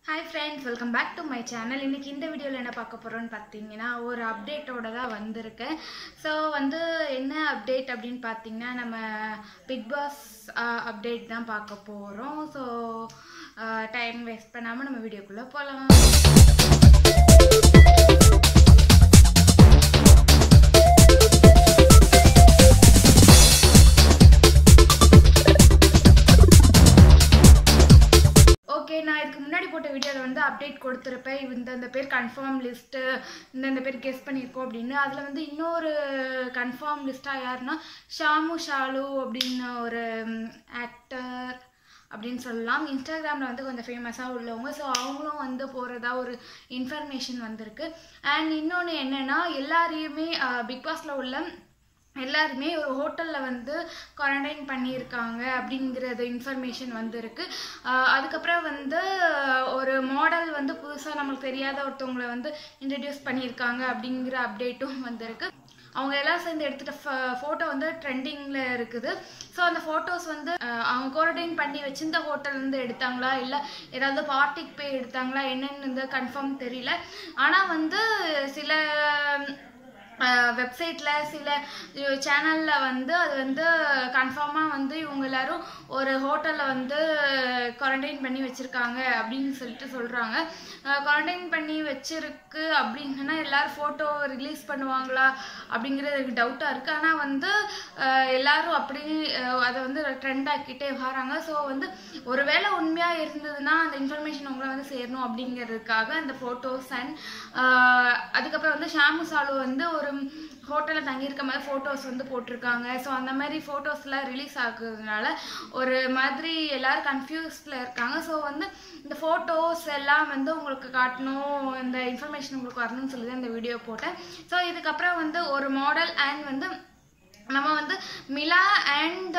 hi friends welcome back to my channel இன்றைக்கி இந்த வீடியோவில் என்ன பார்க்க போகிறோன்னு பார்த்தீங்கன்னா ஒரு அப்டேட்டோட தான் வந்திருக்கேன் ஸோ வந்து என்ன அப்டேட் அப்படின்னு பார்த்தீங்கன்னா நம்ம பிக் பாஸ் அப்டேட் தான் பார்க்க போகிறோம் ஸோ டைம் வேஸ்ட் பண்ணாமல் நம்ம வீடியோக்குள்ளே போகலாம் ஓகே நான் இதுக்கு முன்னாடி போட்ட வீடியோவில் வந்து அப்டேட் கொடுத்துருப்பேன் இந்தந்த பேர் கன்ஃபார்ம் லிஸ்ட்டு இந்தந்த பேர் கெஸ் பண்ணியிருக்கோம் அப்படின்னு அதில் வந்து இன்னொரு கன்ஃபார்ம் லிஸ்ட்டாக யாருன்னா ஷாமு ஷாலு அப்படின்னு ஒரு ஆக்டர் அப்படின்னு சொல்லலாம் இன்ஸ்டாகிராமில் வந்து கொஞ்சம் ஃபேமஸாக உள்ளவங்க ஸோ அவங்களும் வந்து போகிறதா ஒரு இன்ஃபர்மேஷன் வந்திருக்கு அண்ட் இன்னொன்று என்னென்னா எல்லாரையுமே பிக் பாஸில் உள்ள எல்லாருமே ஒரு ஹோட்டலில் வந்து குவாரண்டைன் பண்ணியிருக்காங்க அப்படிங்கிறது இன்ஃபர்மேஷன் வந்திருக்கு அதுக்கப்புறம் வந்து ஒரு மாடல் வந்து புதுசாக நம்மளுக்கு தெரியாத ஒருத்தவங்களை வந்து இன்ட்ரடியூஸ் பண்ணியிருக்காங்க அப்படிங்கிற அப்டேட்டும் வந்திருக்கு அவங்க எல்லாம் சேர்ந்து எடுத்துகிட்ட ஃபோட்டோ வந்து ட்ரெண்டிங்கில் இருக்குது ஸோ அந்த ஃபோட்டோஸ் வந்து அவங்க குவாரண்டைன் பண்ணி வச்சிருந்த ஹோட்டல்லேருந்து எடுத்தாங்களா இல்லை ஏதாவது பார்ட்டிக்கு போய் எடுத்தாங்களா என்னென்னு வந்து கன்ஃபார்ம் தெரியல ஆனால் வந்து சில வெப்சைட்டில் சில சேனலில் வந்து அது வந்து கன்ஃபார்மாக வந்து இவங்க எல்லாரும் ஒரு ஹோட்டலில் வந்து குவாரண்டைன் பண்ணி வச்சுருக்காங்க அப்படின்னு சொல்லிட்டு சொல்கிறாங்க குவாரண்டைன் பண்ணி வச்சிருக்கு அப்படின்னா எல்லோரும் ஃபோட்டோ ரிலீஸ் பண்ணுவாங்களா அப்படிங்கிறது எனக்கு டவுட்டாக இருக்குது ஆனால் வந்து எல்லோரும் அப்படி அதை வந்து ட்ரெண்ட் ஆக்கிட்டே வராங்க ஸோ வந்து ஒருவேளை உண்மையாக இருந்ததுன்னா அந்த இன்ஃபர்மேஷன் உங்களை வந்து சேரணும் அப்படிங்கிறதுக்காக அந்த ஃபோட்டோஸ் அண்ட் அதுக்கப்புறம் வந்து ஷாமு சாலு வந்து ஒரு ஹோட்டலில் தங்கியிருக்க மாதிரி ஃபோட்டோஸ் வந்து போட்டிருக்காங்க ஸோ அந்த மாதிரி ஃபோட்டோஸ்லாம் ரிலீஸ் ஆகுறதுனால ஒரு மாதிரி எல்லோரும் கன்ஃபியூஸில் இருக்காங்க ஸோ வந்து இந்த ஃபோட்டோஸ் எல்லாம் வந்து உங்களுக்கு காட்டணும் இந்த இன்ஃபர்மேஷன் உங்களுக்கு வரணும்னு சொல்லி தான் இந்த வீடியோ போட்டேன் ஸோ இதுக்கப்புறம் வந்து ஒரு மாடல் அண்ட் வந்து நம்ம வந்து மிலா அண்ட்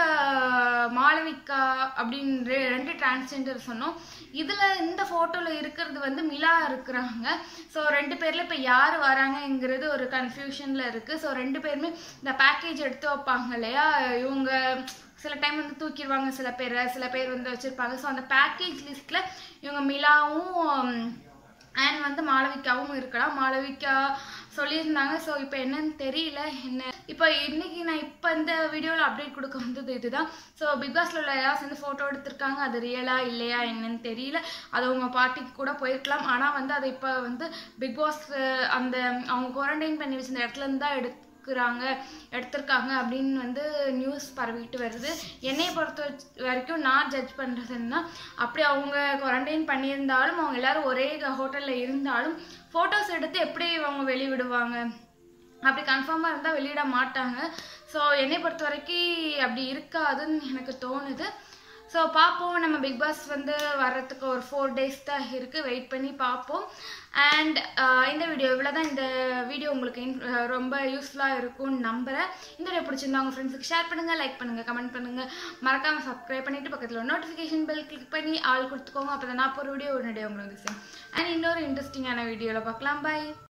மாளவிகா அப்படின்னு ரெண்டு டிரான்ஸ்ஜெண்டர் சொன்னோம் இதில் இந்த ஃபோட்டோவில் இருக்கிறது வந்து மிலா இருக்கிறாங்க ஸோ ரெண்டு பேரில் இப்போ யார் வராங்கங்கிறது ஒரு கன்ஃபியூஷனில் இருக்குது ஸோ ரெண்டு பேருமே இந்த பேக்கேஜ் எடுத்து வைப்பாங்க இல்லையா இவங்க சில டைம் வந்து தூக்கிடுவாங்க சில பேரை சில பேர் வந்து வச்சுருப்பாங்க ஸோ அந்த பேக்கேஜ் லிஸ்ட்டில் இவங்க மிலாவும் அண்ட் வந்து மாளவிகாவும் இருக்கலாம் மாளவிகா சொல்லியிருந்தாங்க ஸோ இப்போ என்னன்னு தெரியல என்ன இப்போ இன்னைக்கு நான் இப்போ இந்த வீடியோவில் அப்டேட் கொடுக்க வந்தது இதுதான் ஸோ பிக் பாஸில் உள்ள யாரும் சேர்ந்து ஃபோட்டோ எடுத்திருக்காங்க அது ரியலா இல்லையா என்னன்னு தெரியல அது அவங்க பார்ட்டிக்கு கூட போயிருக்கலாம் ஆனால் வந்து அதை இப்போ வந்து பிக் பாஸ் அந்த அவங்க குவாரண்டைன் பண்ணி வச்சிருந்த இடத்துலேருந்து தான் எடுத்து எடுக்கிறாங்க எடுத்திருக்காங்க அப்படின்னு வந்து நியூஸ் பரவிட்டு வருது என்னையை பொறுத்த வரைக்கும் நான் ஜட்ஜ் பண்ணுறதுன்னா அப்படி அவங்க குவாரண்டைன் பண்ணியிருந்தாலும் அவங்க எல்லோரும் ஒரே ஹோட்டலில் இருந்தாலும் ஃபோட்டோஸ் எடுத்து எப்படி அவங்க வெளிவிடுவாங்க அப்படி கன்ஃபார்மாக இருந்தால் வெளியிட மாட்டாங்க ஸோ என்னை பொறுத்த வரைக்கும் அப்படி இருக்காதுன்னு எனக்கு தோணுது ஸோ பார்ப்போம் நம்ம பிக் பாஸ் வந்து வர்றதுக்கு ஒரு ஃபோர் டேஸ் தான் இருக்குது வெயிட் பண்ணி பார்ப்போம் அண்ட் இந்த வீடியோ இவ்வளோ தான் இந்த வீடியோ உங்களுக்கு ரொம்ப யூஸ்ஃபுல்லாக இருக்கும்னு நம்புகிறேன் இந்த வீடியோ பிடிச்சிருந்தா உங்கள் ஃப்ரெண்ட்ஸுக்கு ஷேர் பண்ணுங்கள் லைக் பண்ணுங்கள் கமெண்ட் பண்ணுங்கள் மறக்காமல் சப்ஸ்கிரைப் பண்ணிவிட்டு பக்கத்தில் நோட்டிஃபிகேஷன் பெல் கிளிக் பண்ணி ஆள் கொடுத்துக்கோங்க அப்போ தான் நான் ஒரு வீடியோ உடனடியாக உங்களுக்கு வந்து அண்ட் இன்னொரு இன்ட்ரெஸ்டிங்கான வீடியோவில் பார்க்கலாம் பாய்